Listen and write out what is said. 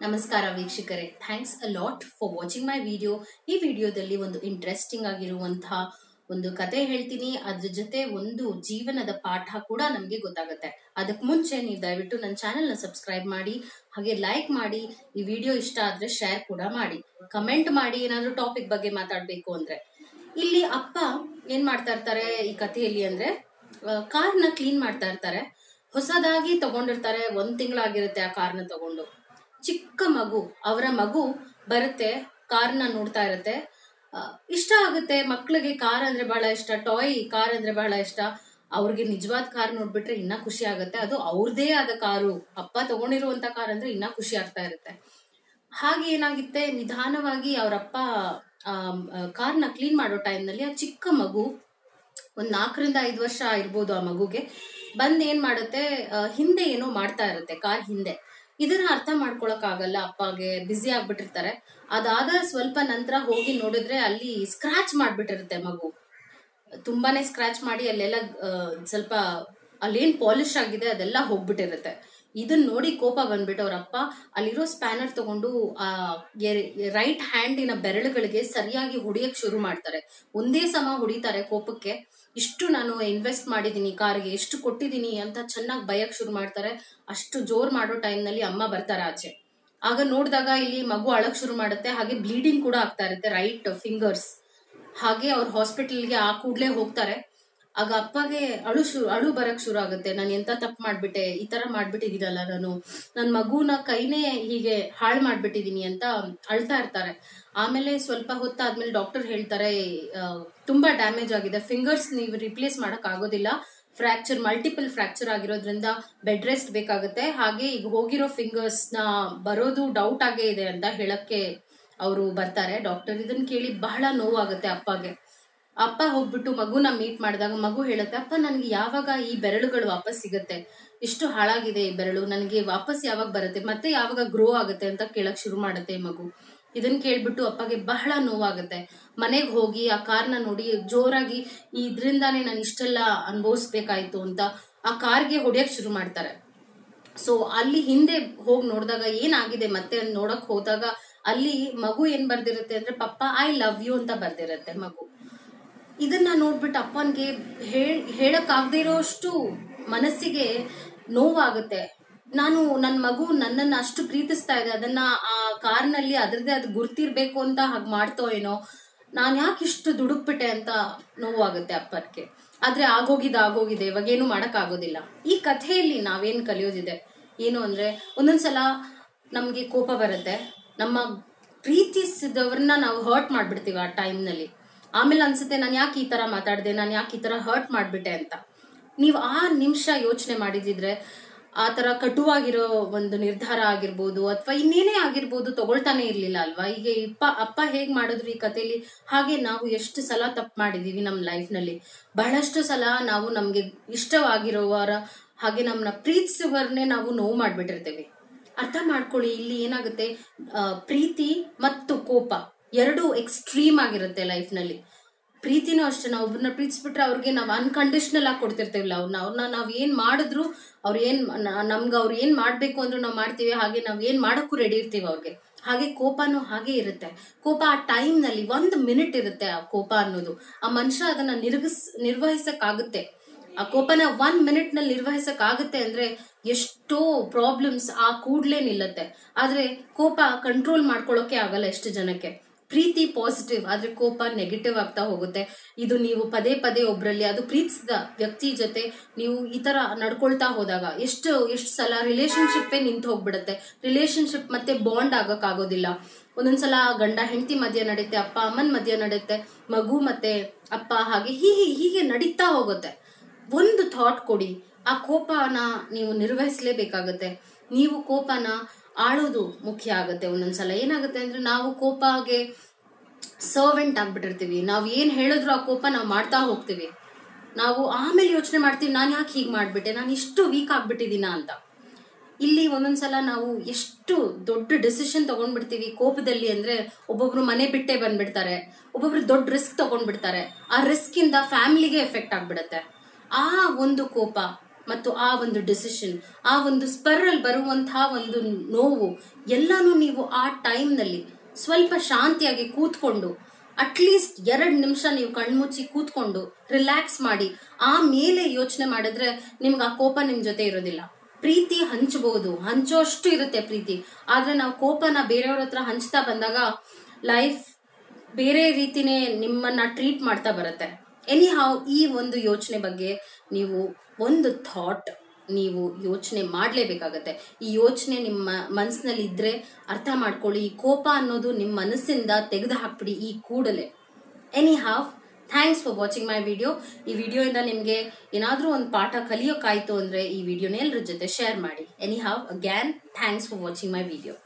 ನಮಸ್ಕಾರ ವೀಕ್ಷಕರೇ thanks a lot for watching my video ಈ ವಿಡಿಯೋದಲ್ಲಿ ಒಂದು ಇಂಟ್ರೆಸ್ಟಿಂಗ್ ಆಗಿರುವಂತಹ ಒಂದು ಕತೆ ಹೇಳ್ತೀನಿ ಅದ್ರ ಜೊತೆ ಒಂದು ಜೀವನದ ಪಾಠ ಕೂಡ ನಮಗೆ ಗೊತ್ತಾಗುತ್ತೆ ಅದಕ್ಕೆ ಮುಂಚೆ ನೀವು ದಯವಿಟ್ಟು ನನ್ನ ಚಾನೆಲ್ ನ ಸಬ್ಸ್ಕ್ರೈಬ್ ಮಾಡಿ ಹಾಗೆ ಲೈಕ್ ಮಾಡಿ ಈ ವಿಡಿಯೋ ಇಷ್ಟ ಆದ್ರೆ ಶೇರ್ ಕೂಡ ಮಾಡಿ ಕಮೆಂಟ್ ಮಾಡಿ ಏನಾದ್ರೂ ಟಾಪಿಕ್ ಬಗ್ಗೆ ಮಾತಾಡ್ಬೇಕು ಅಂದ್ರೆ ಇಲ್ಲಿ ಅಪ್ಪ ಏನ್ ಮಾಡ್ತಾ ಇರ್ತಾರೆ ಈ ಕಥೆಯಲ್ಲಿ ಅಂದ್ರೆ ಕಾರ್ನ ಕ್ಲೀನ್ ಮಾಡ್ತಾ ಇರ್ತಾರೆ ಹೊಸದಾಗಿ ತಗೊಂಡಿರ್ತಾರೆ ಒಂದ್ ತಿಂಗಳಾಗಿರುತ್ತೆ ಆ ಕಾರ್ನ ತಗೊಂಡು ಚಿಕ್ಕ ಮಗು ಅವರ ಮಗು ಬರುತ್ತೆ ಕಾರ್ನ ನೋಡ್ತಾ ಇರುತ್ತೆ ಆ, ಇಷ್ಟ ಆಗುತ್ತೆ ಮಕ್ಳಿಗೆ ಕಾರ್ ಅಂದ್ರೆ ಬಹಳ ಇಷ್ಟ ಟಾಯ್ ಕಾರ್ ಅಂದ್ರೆ ಬಹಳ ಇಷ್ಟ ಅವ್ರಿಗೆ ನಿಜವಾದ ಕಾರ್ ನೋಡ್ಬಿಟ್ರೆ ಇನ್ನ ಖುಷಿ ಆಗುತ್ತೆ ಅದು ಅವ್ರದೇ ಆದ ಕಾರು ಅಪ್ಪ ತಗೊಂಡಿರುವಂತ ಕಾರ್ ಅಂದ್ರೆ ಇನ್ನ ಖುಷಿ ಆಗ್ತಾ ಇರುತ್ತೆ ಹಾಗೆ ಏನಾಗುತ್ತೆ ನಿಧಾನವಾಗಿ ಅವರಪ್ಪ ಕಾರ್ನ ಕ್ಲೀನ್ ಮಾಡೋ ಟೈಮ್ನಲ್ಲಿ ಆ ಚಿಕ್ಕ ಮಗು ಒಂದ್ ನಾಲ್ಕರಿಂದ ಐದು ವರ್ಷ ಇರ್ಬೋದು ಆ ಮಗುಗೆ ಬಂದ್ ಏನ್ ಮಾಡುತ್ತೆ ಆ, ಹಿಂದೆ ಏನೋ ಮಾಡ್ತಾ ಇರುತ್ತೆ ಕಾರ್ ಹಿಂದೆ ಇದನ್ನ ಅರ್ಥ ಮಾಡ್ಕೊಳಕ್ ಆಗಲ್ಲ ಅಪ್ಪಗೆ ಬ್ಯುಸಿ ಆಗ್ಬಿಟ್ಟಿರ್ತಾರೆ ಅದಾದ ಸ್ವಲ್ಪ ನಂತರ ಹೋಗಿ ನೋಡಿದ್ರೆ ಅಲ್ಲಿ ಸ್ಕ್ರಾಚ್ ಮಾಡ್ಬಿಟ್ಟಿರುತ್ತೆ ಮಗು ತುಂಬಾನೇ ಸ್ಕ್ರಾಚ್ ಮಾಡಿ ಅಲ್ಲೆಲ್ಲ ಆ, ಸ್ವಲ್ಪ ಅಲ್ಲೇನ್ ಪಾಲಿಶ್ ಆಗಿದೆ ಅದೆಲ್ಲ ಹೋಗ್ಬಿಟ್ಟಿರುತ್ತೆ ಇದನ್ನ ನೋಡಿ ಕೋಪ ಬಂದ್ಬಿಟ್ಟು ಅವ್ರಪ್ಪ ಅಲ್ಲಿರೋ ಸ್ಪ್ಯಾನರ್ ತಗೊಂಡು ಆ ರೈಟ್ ಹ್ಯಾಂಡಿನ ಬೆರಳುಗಳಿಗೆ ಸರಿಯಾಗಿ ಹೊಡಿಯಕ್ ಶುರು ಮಾಡ್ತಾರೆ ಒಂದೇ ಸಮ ಹೊಡಿತಾರೆ ಕೋಪಕ್ಕೆ ಇಷ್ಟು ನಾನು ಇನ್ವೆಸ್ಟ್ ಮಾಡಿದೀನಿ ಕಾರ್ಗೆ ಎಷ್ಟು ಕೊಟ್ಟಿದ್ದೀನಿ ಅಂತ ಚೆನ್ನಾಗಿ ಬಯಕ್ ಶುರು ಮಾಡ್ತಾರೆ ಅಷ್ಟು ಜೋರ್ ಮಾಡೋ ಟೈಮ್ನಲ್ಲಿ ಅಮ್ಮ ಬರ್ತಾರೆ ಆಚೆ ಆಗ ನೋಡಿದಾಗ ಇಲ್ಲಿ ಮಗು ಅಳಕ್ ಶುರು ಮಾಡುತ್ತೆ ಹಾಗೆ ಬ್ಲೀಡಿಂಗ್ ಕೂಡ ಆಗ್ತಾ ಇರುತ್ತೆ ರೈಟ್ ಫಿಂಗರ್ಸ್ ಹಾಗೆ ಅವ್ರ ಹಾಸ್ಪಿಟಲ್ಗೆ ಆ ಕೂಡ್ಲೆ ಹೋಗ್ತಾರೆ ಆಗ ಅಪ್ಪಗೆ ಅಳು ಶುರು ಅಳು ಬರಕ್ ಶುರು ಆಗುತ್ತೆ ನಾನು ಎಂತ ತಪ್ಪು ಮಾಡ್ಬಿಟ್ಟೆ ಈ ತರ ಮಾಡ್ಬಿಟ್ಟಿದ್ದೀನಲ್ಲ ನಾನು ನನ್ನ ಮಗುನ ಕೈನೇ ಹೀಗೆ ಹಾಳು ಮಾಡ್ಬಿಟ್ಟಿದೀನಿ ಅಂತ ಅಳ್ತಾ ಇರ್ತಾರೆ ಆಮೇಲೆ ಸ್ವಲ್ಪ ಹೊತ್ತಾದ್ಮೇಲೆ ಡಾಕ್ಟರ್ ಹೇಳ್ತಾರೆ ಆ, ತುಂಬಾ ಡ್ಯಾಮೇಜ್ ಆಗಿದೆ ಫಿಂಗರ್ಸ್ ನೀವು ರಿಪ್ಲೇಸ್ ಮಾಡಕ್ ಆಗೋದಿಲ್ಲ ಫ್ರಾಕ್ಚರ್ ಮಲ್ಟಿಪಲ್ ಫ್ರಾಕ್ಚರ್ ಆಗಿರೋದ್ರಿಂದ ಬೆಡ್ ರೆಸ್ಟ್ ಬೇಕಾಗುತ್ತೆ ಹಾಗೆ ಈಗ ಹೋಗಿರೋ ಫಿಂಗರ್ಸ್ ನ ಬರೋದು ಡೌಟ್ ಆಗೇ ಇದೆ ಅಂತ ಹೇಳಕ್ಕೆ ಅವರು ಬರ್ತಾರೆ ಡಾಕ್ಟರ್ ಇದನ್ನ ಕೇಳಿ ಬಹಳ ನೋವಾಗುತ್ತೆ ಅಪ್ಪಗೆ ಅಪ್ಪ ಹೋಗ್ಬಿಟ್ಟು ಮಗುನ ಮೀಟ್ ಮಾಡಿದಾಗ ಮಗು ಹೇಳುತ್ತೆ ಅಪ್ಪ ನನಗೆ ಯಾವಾಗ ಈ ಬೆರಳುಗಳು ವಾಪಸ್ ಸಿಗುತ್ತೆ ಇಷ್ಟು ಹಾಳಾಗಿದೆ ಈ ಬೆರಳು ನನಗೆ ವಾಪಸ್ ಯಾವಾಗ ಬರುತ್ತೆ ಮತ್ತೆ ಯಾವಾಗ ಗ್ರೋ ಆಗುತ್ತೆ ಅಂತ ಕೇಳಕ್ ಶುರು ಮಾಡುತ್ತೆ ಈ ಮಗು ಇದನ್ನ ಕೇಳ್ಬಿಟ್ಟು ಅಪ್ಪಗೆ ಬಹಳ ನೋವಾಗುತ್ತೆ ಮನೆಗೆ ಹೋಗಿ ಆ ಕಾರ್ನ ನೋಡಿ ಜೋರಾಗಿ ಇದ್ರಿಂದಾನೇ ನಾನು ಇಷ್ಟೆಲ್ಲ ಅನುಭವಿಸ್ಬೇಕಾಯ್ತು ಅಂತ ಆ ಕಾರ್ಗೆ ಹೊಡೆಯಕ್ ಶುರು ಮಾಡ್ತಾರೆ ಸೊ ಅಲ್ಲಿ ಹಿಂದೆ ಹೋಗಿ ನೋಡಿದಾಗ ಏನಾಗಿದೆ ಮತ್ತೆ ಅಂತ ನೋಡಕ್ ಹೋದಾಗ ಅಲ್ಲಿ ಮಗು ಏನ್ ಬರ್ದಿರುತ್ತೆ ಅಂದ್ರೆ ಪಪ್ಪ ಐ ಲವ್ ಯು ಅಂತ ಬರ್ದಿರುತ್ತೆ ಮಗು ಇದನ್ನ ನೋಡ್ಬಿಟ್ಟು ಅಪ್ಪನ್ಗೆ ಹೇಳ್ ಹೇಳಕ್ ಆಗದೆ ಇರೋಷ್ಟು ಮನಸ್ಸಿಗೆ ನೋವಾಗುತ್ತೆ ನಾನು ನನ್ನ ಮಗು ನನ್ನನ್ನ ಅಷ್ಟು ಪ್ರೀತಿಸ್ತಾ ಇದೆ ಅದನ್ನ ಆ ಕಾರ್ನಲ್ಲಿ ಅದ್ರದ್ದೇ ಅದು ಗುರ್ತಿರ್ಬೇಕು ಅಂತ ಹಾಗೆ ಮಾಡ್ತೋ ಏನೋ ನಾನು ಯಾಕೆ ಇಷ್ಟು ದುಡುಕ್ಬಿಟ್ಟೆ ಅಂತ ನೋವಾಗುತ್ತೆ ಅಪ್ಪನ್ಗೆ ಆದ್ರೆ ಆಗೋಗಿದ್ ಆಗೋಗಿದೆ ಇವಾಗ ಏನು ಮಾಡಕ್ ಆಗೋದಿಲ್ಲ ಈ ಕಥೆಯಲ್ಲಿ ನಾವೇನ್ ಕಲಿಯೋದಿದೆ ಏನು ಅಂದ್ರೆ ಒಂದೊಂದ್ಸಲ ನಮ್ಗೆ ಕೋಪ ಬರುತ್ತೆ ನಮ್ಮ ಪ್ರೀತಿಸಿದವ್ರನ್ನ ನಾವು ಹರ್ಟ್ ಮಾಡ್ಬಿಡ್ತೀವಿ ಆ ಟೈಮ್ನಲ್ಲಿ ಆಮೇಲೆ ಅನ್ಸುತ್ತೆ ನಾನು ಯಾಕೆ ಈ ತರ ಮಾತಾಡಿದೆ ನಾನು ಯಾಕೆ ಈ ತರ ಹರ್ಟ್ ಮಾಡ್ಬಿಟ್ಟೆ ಅಂತ ನೀವು ಆ ನಿಮಿಷ ಯೋಚನೆ ಮಾಡಿದಿದ್ರೆ ಆ ತರ ಕಟುವಾಗಿರೋ ಒಂದು ನಿರ್ಧಾರ ಆಗಿರ್ಬೋದು ಅಥವಾ ಇನ್ನೇನೇ ಆಗಿರ್ಬೋದು ತಗೊಳ್ತಾನೆ ಇರ್ಲಿಲ್ಲ ಅಲ್ವಾ ಈಗ ಇಪ್ಪ ಅಪ್ಪ ಹೇಗ್ ಮಾಡಿದ್ರು ಈ ಕಥೆಯಲ್ಲಿ ಹಾಗೆ ನಾವು ಎಷ್ಟು ಸಲ ತಪ್ಪು ಮಾಡಿದೀವಿ ನಮ್ಮ ಲೈಫ್ ನಲ್ಲಿ ಬಹಳಷ್ಟು ಸಲ ನಾವು ನಮ್ಗೆ ಇಷ್ಟವಾಗಿರೋವರ ಹಾಗೆ ನಮ್ಮನ್ನ ಪ್ರೀತಿಸುವವರನ್ನೇ ನಾವು ನೋವು ಮಾಡ್ಬಿಟ್ಟಿರ್ತೇವೆ ಅರ್ಥ ಮಾಡ್ಕೊಳ್ಳಿ ಇಲ್ಲಿ ಏನಾಗುತ್ತೆ ಆ, ಪ್ರೀತಿ ಮತ್ತು ಕೋಪ ಎರಡು ಎಕ್ಸ್ಟ್ರೀಮ್ ಆಗಿರುತ್ತೆ ಲೈಫ್ ನಲ್ಲಿ ಪ್ರೀತಿನೂ ಅಷ್ಟೇ ನಾವು ಒಬ್ಬರನ್ನ ಪ್ರೀತಿಸ್ಬಿಟ್ರೆ ಅವ್ರಿಗೆ ನಾವು ಅನ್ಕಂಡೀಷನಲ್ ಆಗಿ ಕೊಡ್ತಿರ್ತೇವಿಲ್ಲ ಅವ್ರನ್ನ ಅವ್ರನ್ನ ನಾವ್ ಏನ್ ಮಾಡಿದ್ರು ಅವ್ರ ಏನ್ ನ- ನಮ್ಗೆ ಅವ್ರು ಏನ್ ಮಾಡ್ಬೇಕು ಅಂದ್ರೂ ನಾವು ಮಾಡ್ತೀವಿ ಹಾಗೆ ನಾವ್ ಏನ್ ಮಾಡಕ್ಕೂ ರೆಡಿ ಇರ್ತೀವಿ ಅವ್ರಿಗೆ ಹಾಗೆ ಕೋಪನೂ ಹಾಗೆ ಇರುತ್ತೆ ಕೋಪ ಆ ಟೈಮ್ ನಲ್ಲಿ ಒಂದು ಮಿನಿಟ್ ಇರುತ್ತೆ ಆ ಕೋಪ ಅನ್ನೋದು ಆ ಮನುಷ್ಯ ಅದನ್ನ ನಿರ್ಗಿಸ್ ನಿರ್ವಹಿಸಕ್ ಆಗುತ್ತೆ ಆ ಕೋಪನ ಒನ್ ಮಿನಿಟ್ ನಲ್ಲಿ ನಿರ್ವಹಿಸಕ್ ಆಗುತ್ತೆ ಅಂದ್ರೆ ಎಷ್ಟೋ ಪ್ರಾಬ್ಲಮ್ಸ್ ಆ ಕೂಡ್ಲೇ ನಿಲ್ಲತ್ತೆ ಆದ್ರೆ ಕೋಪ ಕಂಟ್ರೋಲ್ ಮಾಡ್ಕೊಳ್ಳೋಕೆ ಆಗಲ್ಲ ಎಷ್ಟು ಜನಕ್ಕೆ ಪ್ರೀತಿ ಪಾಸಿಟಿವ್ ಆದ್ರೆ ಕೋಪ ನೆಗೆಟಿವ್ ಆಗ್ತಾ ಹೋಗುತ್ತೆ ಇದು ನೀವು ಪದೇ ಪದೇ ಒಬ್ರಲ್ಲಿ ಅದು ಪ್ರೀತಿಸಿದ ವ್ಯಕ್ತಿ ಜೊತೆ ನೀವು ಈ ತರ ನಡ್ಕೊಳ್ತಾ ಹೋದಾಗ ಎಷ್ಟು ಎಷ್ಟು ಸಲ ರಿಲೇಶನ್ಶಿಪ್ ನಿಂತು ಹೋಗ್ಬಿಡುತ್ತೆ ರಿಲೇಶನ್ಶಿಪ್ ಮತ್ತೆ ಬಾಂಡ್ ಆಗಕ್ ಆಗೋದಿಲ್ಲ ಒಂದೊಂದ್ಸಲ ಗಂಡ ಹೆಂಡತಿ ಮಧ್ಯ ನಡೆಯುತ್ತೆ ಅಪ್ಪ ಅಮ್ಮನ ಮಧ್ಯ ನಡೆಯುತ್ತೆ ಮಗು ಮತ್ತೆ ಅಪ್ಪ ಹಾಗೆ ಹೀಗೆ ಹೀಗೆ ನಡೀತಾ ಹೋಗುತ್ತೆ ಒಂದು ಥಾಟ್ ಕೊಡಿ ಆ ಕೋಪನ ನೀವು ನಿರ್ವಹಿಸಲೇಬೇಕಾಗತ್ತೆ ನೀವು ಕೋಪನ ಆಳೋದು ಮುಖ್ಯ ಆಗುತ್ತೆ ಒಂದೊಂದ್ಸಲ ಏನಾಗುತ್ತೆ ಅಂದ್ರೆ ನಾವು ಕೋಪಗೆ ಸರ್ವೆಂಟ್ ಆಗ್ಬಿಟ್ಟಿರ್ತೀವಿ ನಾವು ಏನ್ ಹೇಳಿದ್ರು ಆ ಕೋಪ ನಾವು ಮಾಡ್ತಾ ಹೋಗ್ತೀವಿ ನಾವು ಆಮೇಲೆ ಯೋಚನೆ ಮಾಡ್ತೀವಿ ನಾನು ಯಾಕೆ ಹೀಗೆ ಮಾಡ್ಬಿಟ್ಟೆ ನಾನು ಇಷ್ಟು ವೀಕ್ ಆಗ್ಬಿಟ್ಟಿದ್ದೀನ ಅಂತ ಇಲ್ಲಿ ಒಂದೊಂದ್ಸಲ ನಾವು ಎಷ್ಟು ದೊಡ್ಡ ಡಿಸಿಷನ್ ತಗೊಂಡ್ಬಿಡ್ತೀವಿ ಕೋಪದಲ್ಲಿ ಅಂದ್ರೆ ಒಬ್ಬೊಬ್ರು ಮನೆ ಬಿಟ್ಟೆ ಬಂದ್ಬಿಡ್ತಾರೆ ಒಬ್ಬೊಬ್ರು ದೊಡ್ಡ ರಿಸ್ಕ್ ತಗೊಂಡ್ಬಿಡ್ತಾರೆ ಆ ರಿಸ್ಕ್ ಇಂದ ಫ್ಯಾಮಿಲಿಗೆ ಎಫೆಕ್ಟ್ ಆಗ್ಬಿಡತ್ತೆ ಆ ಒಂದು ಕೋಪ ಮತ್ತು ಆ ಒಂದು ಡಿಸಿಷನ್ ಆ ಒಂದು ಸ್ಪರ್ರಲ್ಲಿ ಬರುವಂತಹ ಒಂದು ನೋವು ಎಲ್ಲಾನು ನೀವು ಆ ಟೈಮ್ನಲ್ಲಿ ಸ್ವಲ್ಪ ಶಾಂತಿಯಾಗಿ ಕೂತ್ಕೊಂಡು ಅಟ್ಲೀಸ್ಟ್ ಎರಡು ನಿಮಿಷ ನೀವು ಕಣ್ಮುಚ್ಚಿ ಕೂತ್ಕೊಂಡು ರಿಲ್ಯಾಕ್ಸ್ ಮಾಡಿ ಆಮೇಲೆ ಯೋಚನೆ ಮಾಡಿದ್ರೆ ನಿಮ್ಗೆ ಆ ಕೋಪ ನಿಮ್ ಜೊತೆ ಇರೋದಿಲ್ಲ ಪ್ರೀತಿ ಹಂಚಬಹುದು ಹಂಚೋಷ್ಟು ಇರುತ್ತೆ ಪ್ರೀತಿ ಆದ್ರೆ ನಾವು ಕೋಪನ ಬೇರೆಯವ್ರ ಹತ್ರ ಹಂಚ್ತಾ ಬಂದಾಗ ಲೈಫ್ ಬೇರೆ ರೀತಿನೇ ನಿಮ್ಮನ್ನ ಟ್ರೀಟ್ ಮಾಡ್ತಾ ಬರುತ್ತೆ ಎನಿ ಹಾವ್ ಈ ಒಂದು ಯೋಚನೆ ಬಗ್ಗೆ ನೀವು ಒಂದು ಥಾಟ್ ನೀವು ಯೋಚನೆ ಮಾಡಲೇಬೇಕಾಗತ್ತೆ ಈ ಯೋಚನೆ ನಿಮ್ಮ ಮನಸ್ಸಿನಲ್ಲಿ ಇದ್ರೆ ಅರ್ಥ ಮಾಡ್ಕೊಳ್ಳಿ ಈ ಕೋಪ ಅನ್ನೋದು ನಿಮ್ಮ ಮನಸ್ಸಿಂದ ತೆಗೆದು ಹಾಕ್ಬಿಡಿ ಈ ಕೂಡಲೇ anyhow thanks for watching my video ಈ ವಿಡಿಯೋಯಿಂದ ನಿಮಗೆ ಏನಾದರೂ ಒಂದು ಪಾಠ ಕಲಿಯೋಕ್ಕಾಯ್ತು ಅಂದ್ರೆ ಈ ವಿಡಿಯೋನ ಎಲ್ಲರ ಜೊತೆ ಶೇರ್ ಮಾಡಿ anyhow again thanks for watching my video